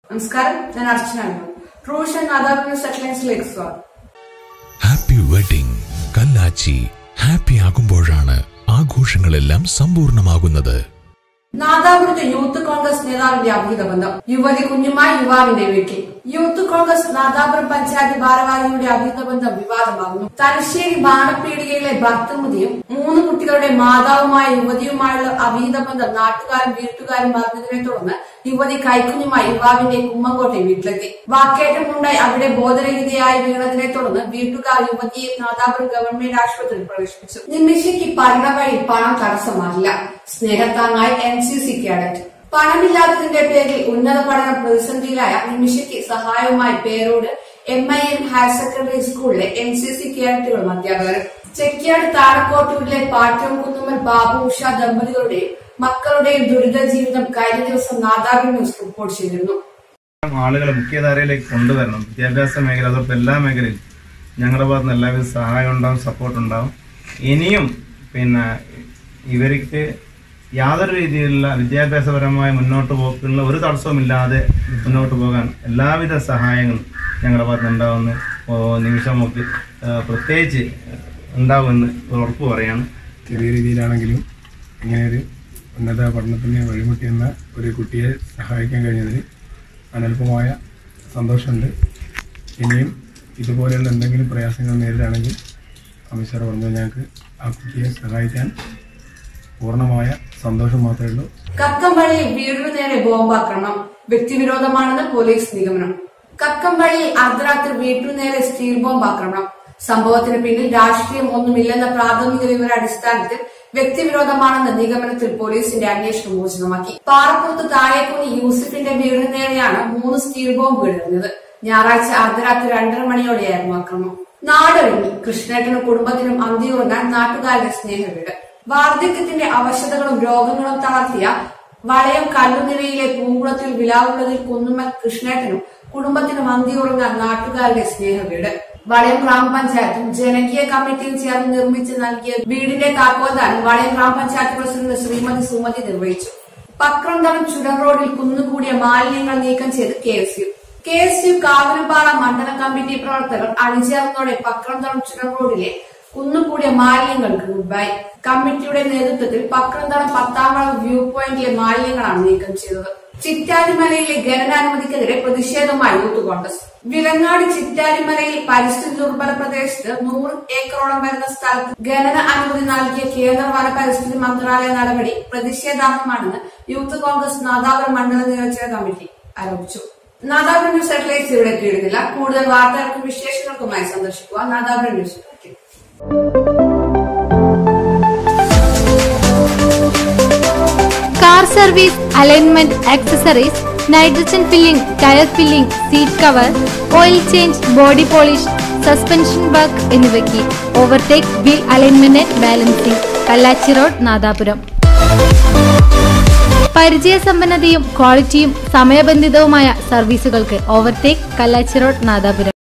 നമസ്കാരം ഞാൻ അർച്ചന ട്രൂഷൻ നാദാപുര സെറ്റിലൈൻസിലേക്ക് സ്വാഗതം ഹാപ്പി വെഡിങ് കല്ലാച്ചി ഹാപ്പി ആകുമ്പോഴാണ് ആഘോഷങ്ങളെല്ലാം സമ്പൂർണ്ണമാകുന്നത് നാദാപുരത്തെ യൂത്ത് കോൺഗ്രസ് നേതാവിന്റെ അഭിഹിത ബന്ധം യുവതി കുഞ്ഞുമായി യുവാവിന്റെ വീട്ടിൽ യൂത്ത് കോൺഗ്രസ് നാദാപുരം പഞ്ചായത്ത് ഭാരവാഹിയുടെ അഭിഹിത ബന്ധം വിവാദമാകുന്നു തലശ്ശേരി ബാണപ്പീടികയിലെ ഭർത്തൃമതിയും മൂന്ന് കുട്ടികളുടെ മാതാവുമായ യുവതിയുമായുള്ള അഭിഹിത ബന്ധം നാട്ടുകാരും വീട്ടുകാരും പറഞ്ഞതിനെ തുടർന്ന് യുവതി കൈക്കുഞ്ഞുമായി യുവാവിന്റെ കുമ്മങ്കോട്ടെ വീട്ടിലെത്തി വാക്കേറ്റമുണ്ടായി അവിടെ ബോധരഹിതയായി വീണതിനെ തുടർന്ന് വീട്ടുകാർ യുവതിയെ നാദാപുരം ഗവൺമെന്റ് ആശുപത്രിയിൽ പ്രവേശിപ്പിച്ചു നിമിഷയ്ക്ക് ഭരണവഴി പണം തടസ്സമാകില്ല സ്നേഹത്താങ്ങായി എൻ സി സി കാഡറ്റ് പണമില്ലാത്തതിന്റെ പേരിൽ ഉന്നത പഠന പ്രതിസന്ധിയിലായ നിമിഷയ്ക്ക് സഹായവുമായി Perode M I M higher secondary സ്കൂളിലെ എൻ സി സി കേഡറ്റുകളും അധ്യാപകരും ചെക്കിയാട് താഴക്കോട്ടൂരിലെ പാറ്റം കുന്നുമ്മൽ ബാബു ഉഷ ദമ്പതികളുടെയും മക്കളുടെയും ദുരിത ജീവിതം കഴിഞ്ഞ ദിവസം നാദാപുരം ന്യൂസ് റിപ്പോർട്ട് ചെയ്തിരുന്നു ആളുകളെ മുഖ്യധാരയിലേക്ക് കൊണ്ടുവരണം വിദ്യാഭ്യാസ മേഖല അതോടൊപ്പം എല്ലാ മേഖലയിലും ഞങ്ങളുടെ ഭാഗത്ത് നിന്ന് എല്ലാവിധ സഹായം ഉണ്ടാവും സപ്പോർട്ട് ഉണ്ടാവും ഇനിയും പിന്നെ ഇവർക്ക് യാതൊരു രീതിയിലുള്ള വിദ്യാഭ്യാസപരമായ മുന്നോട്ട് പോക്കുള്ള ഒരു തടസ്സവുമില്ലാതെ മുന്നോട്ട് പോകാൻ എല്ലാവിധ സഹായങ്ങളും ഞങ്ങളുടെ ഭാഗത്ത് ഉണ്ടാവുമെന്ന് ഓ, നിമിഷം നമുക്ക് ആ, പ്രത്യേകിച്ച് ഉണ്ടാവുമെന്ന് ഉറപ്പ് പറയാണ് ചെറിയ രീതിയിലാണെങ്കിലും ഇങ്ങനെ ഒരു ഉന്നത പഠനത്തിന് വഴിമുട്ടിയെന്ന ഒരു കുട്ടിയെ സഹായിക്കാൻ കഴിഞ്ഞതിൽ അനൽപമായ സന്തോഷമുണ്ട് ഇനിയും ഇതുപോലെയുള്ള എന്തെങ്കിലും പ്രയാസങ്ങൾ നേരിടുകയാണെങ്കിൽ അമിത് സാർ പറഞ്ഞാൽ ഞങ്ങൾക്ക് ആ കുട്ടിയെ സഹായിക്കാൻ പൂർണ്ണമായ സന്തോഷം മാത്രമേ ഉള്ളൂ കക്കമ്പള്ളിയിൽ വീടിനു നേരെ ബോംബാക്രമണം വ്യക്തിവിരോധമാണെന്ന് പോലീസ് നിഗമനം കക്കമ്പള്ളിയിൽ അർദ്ധരാത്രി വീട്ടിനു നേരെ സ്റ്റീൽ ബോംബ് ആക്രമണം സംഭവത്തിന് പിന്നിൽ രാഷ്ട്രീയം ഒന്നുമില്ലെന്ന പ്രാഥമിക വിവര അടിസ്ഥാനത്തിൽ വ്യക്തിവിരോധമാണെന്ന നിഗമനത്തിൽ പോലീസിന്റെ അന്വേഷണം ഊർജിതമാക്കി പാറപ്പുറത്ത് താഴേക്കുനി യൂസഫിന്റെ വീടിന് നേരെയാണ് മൂന്ന് സ്റ്റീൽ ബോംബുകൾ എറിഞ്ഞത് ഞായറാഴ്ച അർദ്ധരാത്രി രണ്ടര മണിയോടെയായിരുന്നു ആക്രമണം നാടൊരുങ്ങി കൃഷ്ണേട്ടനും കുടുംബത്തിനും അന്തിയുറങ്ങാൻ നാട്ടുകാരുടെ സ്നേഹവീട് വാർദ്ധക്യത്തിന്റെ അവശതകളും രോഗങ്ങളും തളർത്തിയ വളയം കല്ലുനിരയിലെ പൂങ്കുളത്തിൽ വിലാവുള്ളതിൽ കുന്നുമ്മൽ കൃഷ്ണേട്ടനും കുടുംബത്തിനും അന്തിയുറങ്ങാൻ നാട്ടുകാരുടെ സ്നേഹവീട് വളയം ഗ്രാമപഞ്ചായത്തും ജനകീയ കമ്മിറ്റിയും ചേർന്ന് നിർമ്മിച്ച് നൽകിയ വീടിന്റെ താക്കോൽദാനം വളയം ഗ്രാമപഞ്ചായത്ത് പ്രസിഡന്റ് ശ്രീമതി സുമതി നിർവഹിച്ചു പക്രന്തളം ചുരം റോഡിൽ കുന്നുകൂടിയ മാലിന്യങ്ങൾ നീക്കം ചെയ്ത് K S U K S U Kavilumpara മണ്ഡലം കമ്മിറ്റി പ്രവർത്തകർ അണിചേർന്നതോടെ പക്രന്തളം ചുരം റോഡിലെ കുന്നുകൂടിയ മാലിന്യങ്ങൾക്ക് ഗുഡ്ബൈ കമ്മിറ്റിയുടെ നേതൃത്വത്തിൽ പക്രന്തളം പത്താം വളവ് വ്യൂ പോയിന്റിലെ മാലിന്യങ്ങളാണ് നീക്കം ചെയ്തത് ചിറ്റാരിമലയിലെ ഖനനാനുമതിക്കെതിരെ പ്രതിഷേധമായി യൂത്ത് കോൺഗ്രസ് വിലങ്ങാട് ചിറ്റാരിമലയിൽ പരിസ്ഥിതി ദുർബല പ്രദേശത്ത് നൂറ് ഏക്കറോളം വരുന്ന സ്ഥലത്ത് ഖനന അനുമതി നൽകിയ കേന്ദ്ര വന പരിസ്ഥിതി മന്ത്രാലയ നടപടി പ്രതിഷേധാർഹമാണെന്ന് യൂത്ത് കോൺഗ്രസ് നാദാപുരം മണ്ഡല നിയോജക കമ്മിറ്റി ആരോപിച്ചു നാദാപുരം ന്യൂസ് ഹെഡ്ലൈൻസ് ഇവിടെ തീരുന്നില്ല കൂടുതൽ വാർത്തകൾക്കും വിശേഷങ്ങൾക്കുമായി സന്ദർശിക്കുക Nadapuram news dot in. Car service alignment accessories nitrogen filling tyre filling seat cover oil change body polish suspension work എന്നിവയ്ക്ക് overtake wheel alignment and balancing Kallachi road Nadapuram പരിചയസമ്പന്നതയും ക്വാളിറ്റിയും സമയബന്ധിതവുമായ സർവീസുകൾക്ക് ഓവർടേക്ക് കല്ലാച്ചി റോഡ് നാദാപുരം